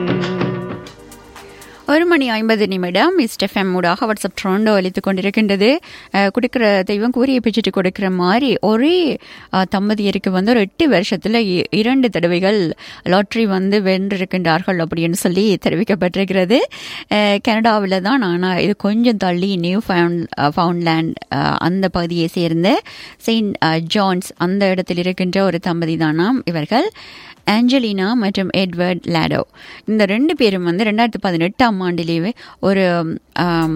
ஒரு மணி ஐம்பது நிமிடம் இஸ்டெஃப்எம் ஊடாக வாட்ஸ்அப் ட்ரோண்டோ அளித்துக் கொண்டிருக்கின்றது அஹ், கொடுக்கிற தெய்வம் கூறிய பிச்சுட்டு கொடுக்கிற மாதிரி ஒரே அஹ், தம்பதியருக்கு வந்து ஒரு எட்டு வருஷத்தில் இ- இரண்டு தடவைகள் லாட்ரி வந்து வென்றிருக்கின்றார்கள் அப்படின்னு சொல்லி தெரிவிக்கப்பட்டிருக்கிறது அஹ், கனடாவில் தான் ஆனால் இது கொஞ்சம் தள்ளி நியூ ஃபவுண்ட் ஃபவுண்ட்லேண்ட் அஹ், அந்த பகுதியை சேர்ந்த செயின்ட் அஹ், ஜான்ஸ் அந்த இடத்தில் இருக்கின்ற ஒரு தம்பதி தானாம் இவர்கள் ஆஞ்சலினா மற்றும் எட்வர்ட் லேடோ இந்த ரெண்டு பேரும் வந்து ரெண்டாயிரத்தி பதினெட்டாம் ஆண்டிலேயே ஒரு ஆம்,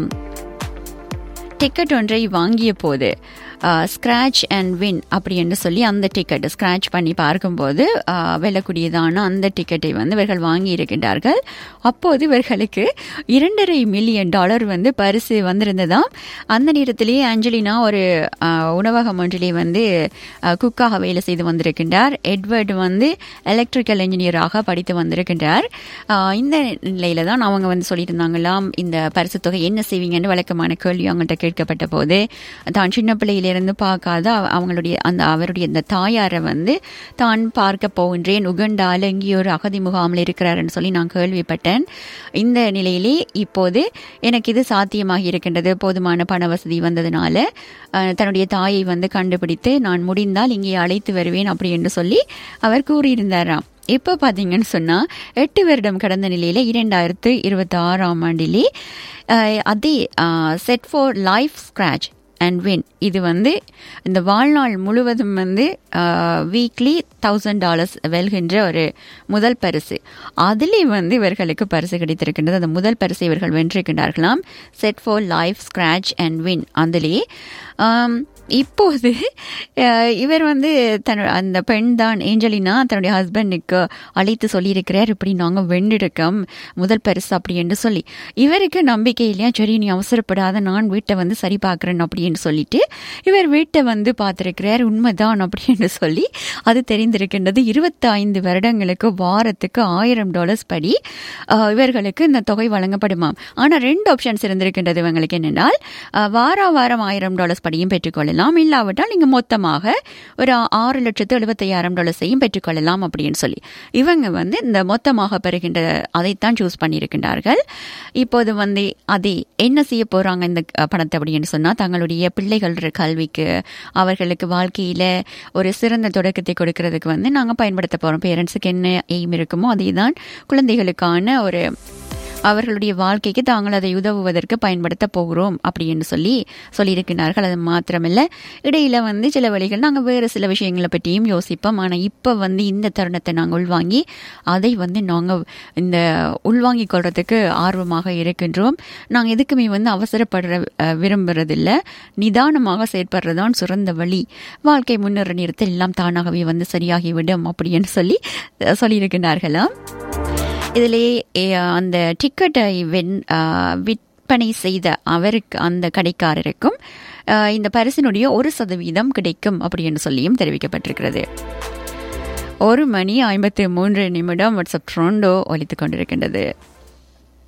டிக்கெட் ஒன்றை வாங்கிய போது ஸ்க்ராட்ச் அண்ட் வின் அப்படி என்று சொல்லி அந்த டிக்கெட் ஸ்க்ராட்ச் பண்ணி பார்க்கும்போது ஆ, வெல்லக்கூடியதான அந்த டிக்கெட்டை வந்து இவர்கள் வாங்கி இருக்கின்றார்கள் அப்போது இவர்களுக்கு இரண்டரை மில்லியன் டாலர் வந்து பரிசு வந்திருந்ததாம் அந்த நேரத்திலேயே ஆஞ்சலினா ஒரு ஆ, உணவகம் ஒன்றிலே வந்து ஆ, குக்காக வேலை செய்து வந்திருக்கின்றார் எட்வர்ட் வந்து எலக்ட்ரிக்கல் இன்ஜினியராக படித்து வந்திருக்கின்றார் ஆ, இந்த நிலையில தான் அவங்க வந்து சொல்லியிருந்தாங்களாம் இந்த பரிசு தொகை என்ன செய்வீங்கன்னு வழக்கமான கேள்வி அவங்கள்ட்ட கேட்கப்பட்ட போது தான் சின்ன பிள்ளையிலிருந்து பார்க்காத அவ- அவங்களுடைய அந்த அவருடைய அந்த தாயாரை வந்து தான் பார்க்க போகின்றேன் உகண்டால இங்கே ஒரு அகதி முகாமில் இருக்கிறாருன்னு சொல்லி நான் கேள்விப்பட்டேன் இந்த நிலையிலே இப்போது எனக்கு இது சாத்தியமாகி இருக்கின்றது போதுமான பண வசதி வந்ததுனால அஹ், தன்னுடைய தாயை வந்து கண்டுபிடித்து நான் முடிந்தால் இங்கே அழைத்து வருவேன் அப்படி என்று சொல்லி அவர் கூறியிருந்தாராம் இப்போ பார்த்தீங்கன்னு சொன்னால் எட்டு வருடம் கடந்த நிலையில் இரண்டாயிரத்து இருபத்தி ஆறாம் ஆண்டிலே அஹ், அதே set for life scratch and win இது வந்து இந்த வாழ்நாள் முழுவதும் வந்து வீக்லி தௌசண்ட் டாலர்ஸ் வெல்கின்ற ஒரு முதல் பரிசு அதிலே வந்து இவர்களுக்கு பரிசு கிடைத்திருக்கின்றது அந்த முதல் பரிசை இவர்கள் வென்றிருக்கின்றார்களாம் set for life scratch and win அதிலே ஆம், இப்போது அஹ், இவர் வந்து தன் அந்த பெண் தான் ஏஞ்சலினா தன்னுடைய ஹஸ்பண்டுக்கு அழைத்து சொல்லியிருக்கிறார் இப்படி நாங்கள் வெண்டிருக்கோம் முதல் பரிசு அப்படி என்று சொல்லி இவருக்கு நம்பிக்கை இல்லையா சரி நீ அவசரப்படாத நான் வீட்டை வந்து சரி பார்க்குறேன் அப்படின்னு சொல்லிட்டு இவர் வீட்டை வந்து பார்த்துருக்கிறார் உண்மைதான் அப்படின்னு சொல்லி அது தெரிந்திருக்கின்றது இருபத்தி ஐந்து வருடங்களுக்கு வாரத்துக்கு ஆயிரம் டாலர்ஸ் படி அஹ், இவர்களுக்கு இந்த தொகை வழங்கப்படுமாம் ஆனால் ரெண்டு ஆப்ஷன்ஸ் இருந்திருக்கின்றது இவங்களுக்கு என்னென்னால் அஹ், வாரா வாரம் ஆயிரம் டாலர்ஸ் படியும் பெற்றுக்கொள்ளலாம் இல்லாவிட்டால் நீங்கள் மொத்தமாக ஒரு ஆறு லட்சத்து எழுபத்தையாயிரம் டாலர்ஸையும் பெற்றுக்கொள்ளலாம் அப்படின்னு சொல்லி இவங்க வந்து இந்த மொத்தமாக பெறுகின்ற அதைத்தான் சூஸ் பண்ணியிருக்கின்றார்கள் இப்போது வந்து அதை என்ன செய்ய போறாங்க இந்த அஹ், பணத்தை அப்படின்னு சொன்னால் தங்களுடைய பிள்ளைகள் கல்விக்கு அவர்களுக்கு வாழ்க்கையில் ஒரு சிறந்த தொடக்கத்தை கொடுக்கறதுக்கு வந்து நாங்கள் பயன்படுத்த போகிறோம் பேரண்ட்ஸுக்கு என்ன எய்ம் இருக்குமோ அதை தான் குழந்தைகளுக்கான ஒரு அவர்களுடைய வாழ்க்கைக்கு தாங்கள் அதை உதவுவதற்கு பயன்படுத்த போகிறோம் அப்படின்னு சொல்லி சொல்லியிருக்கிறார்கள் அது மாத்திரமில்ல இடையில வந்து சில வழிகள் நாங்கள் வேறு சில விஷயங்களை பற்றியும் யோசிப்போம் ஆனால் இப்போ வந்து இந்த தருணத்தை நாங்கள் உள்வாங்கி அதை வந்து நாங்கள் இந்த உள்வாங்கிக் கொள்றதுக்கு ஆர்வமாக இருக்கின்றோம் நாங்கள் எதுக்குமே வந்து அவசரப்படுற அஹ், விரும்புறதில்ல நிதானமாக செயற்படுறதுதான் சிறந்த வழி வாழ்க்கை முன்னேற நேரத்தில் எல்லாம் தானாகவே வந்து சரியாகிவிடும் அப்படின்னு சொல்லி அஹ், சொல்லியிருக்கிறார்களாம் இதிலே எ- அந்த டிக்கெட்டை வென் ஆ, விற்பனை செய்த அவருக்கு அந்த கடைக்காரருக்கும் ஆ, இந்த பரிசினுடைய ஒரு சதவீதம் கிடைக்கும் அப்படின்னு சொல்லியும் தெரிவிக்கப்பட்டிருக்கிறது ஒரு மணி ஐம்பத்து மூன்று நிமிடம் வாட்ஸ்அப் ட்ரோண்டோ ஒலித்துக் கொண்டிருக்கின்றது